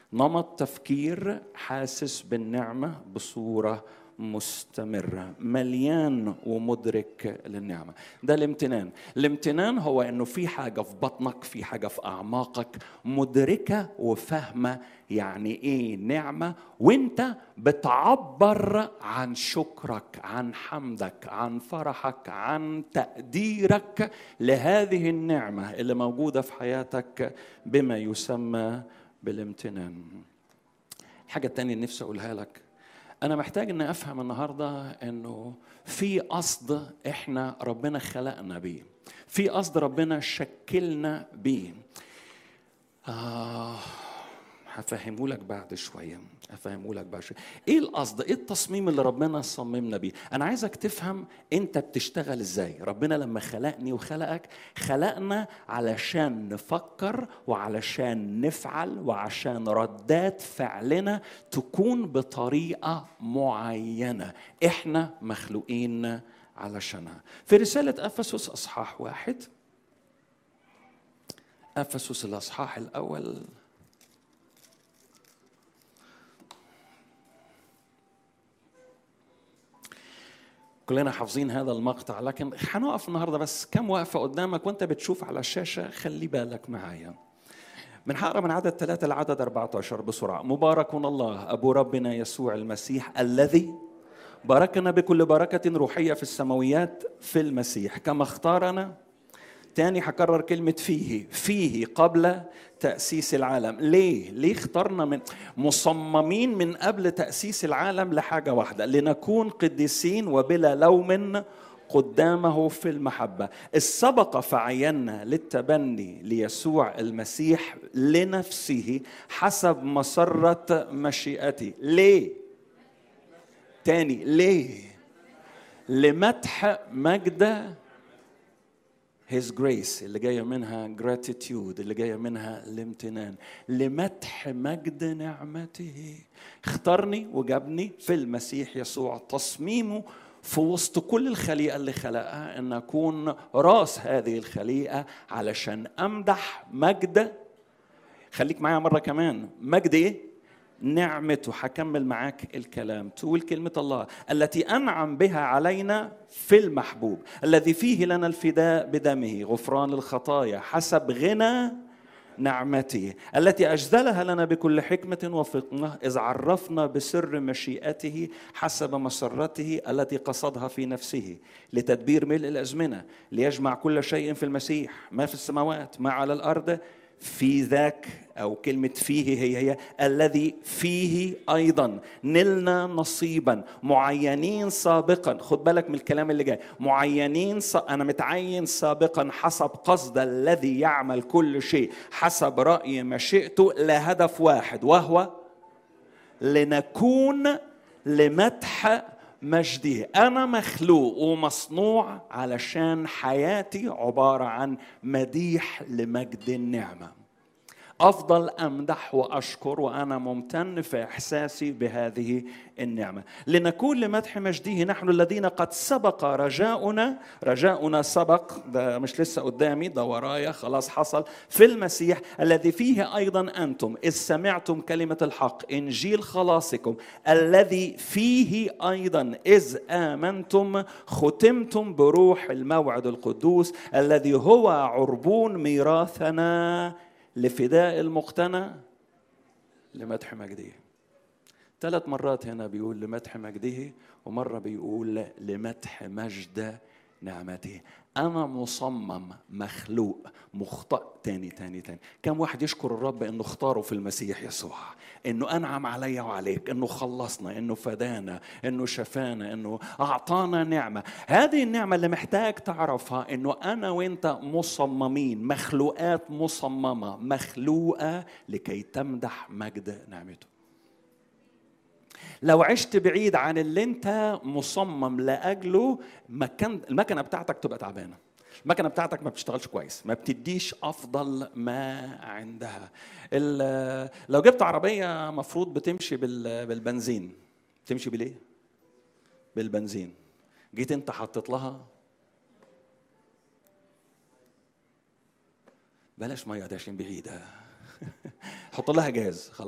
نمط تفكير حاسس بالنعمه بصوره مستمرة مليان ومدرك للنعمة ده الامتنان الامتنان هو انه في حاجة في بطنك في حاجة في اعماقك مدركة وفاهمة يعني ايه نعمة وانت بتعبر عن شكرك عن حمدك عن فرحك عن تقديرك لهذه النعمة اللي موجودة في حياتك بما يسمى بالامتنان الحاجة التانية اللي نفسي أقولها لك أنا محتاج إني أفهم النهاردة إنه في قصد إحنا ربنا خلقنا بيه في قصد ربنا شكلنا بيه آه هفهمه لك بعد شويه هفهمه لك بعد شويه ايه القصد ايه التصميم اللي ربنا صممنا بيه انا عايزك تفهم انت بتشتغل ازاي ربنا لما خلقني وخلقك خلقنا علشان نفكر وعلشان نفعل وعشان ردات فعلنا تكون بطريقه معينه احنا مخلوقين علشانها في رساله افسس اصحاح واحد افسس الاصحاح الاول كلنا حافظين هذا المقطع لكن هنقف النهارده بس كم وقفه قدامك وانت بتشوف على الشاشه خلي بالك معايا من هقرا من عدد ثلاثة لعدد 14 بسرعة مبارك الله أبو ربنا يسوع المسيح الذي باركنا بكل بركة روحية في السماويات في المسيح كما اختارنا تاني هكرر كلمة فيه فيه قبل تأسيس العالم ليه؟ ليه اخترنا من مصممين من قبل تأسيس العالم لحاجة واحدة لنكون قديسين وبلا لوم قدامه في المحبة السبق فعينا للتبني ليسوع المسيح لنفسه حسب مسرة مشيئته ليه؟ تاني ليه؟ لمدح مجد His grace اللي جاية منها gratitude اللي جاية منها الامتنان لمدح مجد نعمته اختارني وجابني في المسيح يسوع تصميمه في وسط كل الخليقة اللي خلقها أن أكون راس هذه الخليقة علشان أمدح مجد خليك معايا مرة كمان مجد إيه؟ نعمته هكمل معاك الكلام تقول كلمة الله التي أنعم بها علينا في المحبوب الذي فيه لنا الفداء بدمه غفران الخطايا حسب غنى نعمته التي أجزلها لنا بكل حكمة وفقنة إذ عرفنا بسر مشيئته حسب مسرته التي قصدها في نفسه لتدبير ملء الأزمنة ليجمع كل شيء في المسيح ما في السماوات ما على الأرض في ذاك او كلمه فيه هي هي الذي فيه ايضا نلنا نصيبا معينين سابقا خد بالك من الكلام اللي جاي معينين س... انا متعين سابقا حسب قصد الذي يعمل كل شيء حسب راي مشيئته لهدف واحد وهو لنكون لمدح مجده انا مخلوق ومصنوع علشان حياتي عباره عن مديح لمجد النعمه افضل امدح واشكر وانا ممتن في احساسي بهذه النعمه لنكون لمدح مجده نحن الذين قد سبق رجاؤنا رجاؤنا سبق ده مش لسه قدامي ده ورايا خلاص حصل في المسيح الذي فيه ايضا انتم اذ سمعتم كلمه الحق انجيل خلاصكم الذي فيه ايضا اذ امنتم ختمتم بروح الموعد القدوس الذي هو عربون ميراثنا لفداء المقتنى لمدح مجده ثلاث مرات هنا بيقول لمدح مجده ومرة بيقول لمدح مجد نعمته أنا مصمم مخلوق مخطئ تاني تاني تاني كم واحد يشكر الرب إنه اختاره في المسيح يسوع إنه أنعم عليا وعليك إنه خلصنا إنه فدانا إنه شفانا إنه أعطانا نعمة هذه النعمة اللي محتاج تعرفها إنه أنا وإنت مصممين مخلوقات مصممة مخلوقة لكي تمدح مجد نعمته لو عشت بعيد عن اللي انت مصمم لاجله مكان المكنه بتاعتك تبقى تعبانه المكنه بتاعتك ما بتشتغلش كويس ما بتديش افضل ما عندها لو جبت عربيه مفروض بتمشي بالبنزين تمشي بالايه بالبنزين جيت انت حطيت لها بلاش ميه ده عشان بعيده حط لها جاز خلاص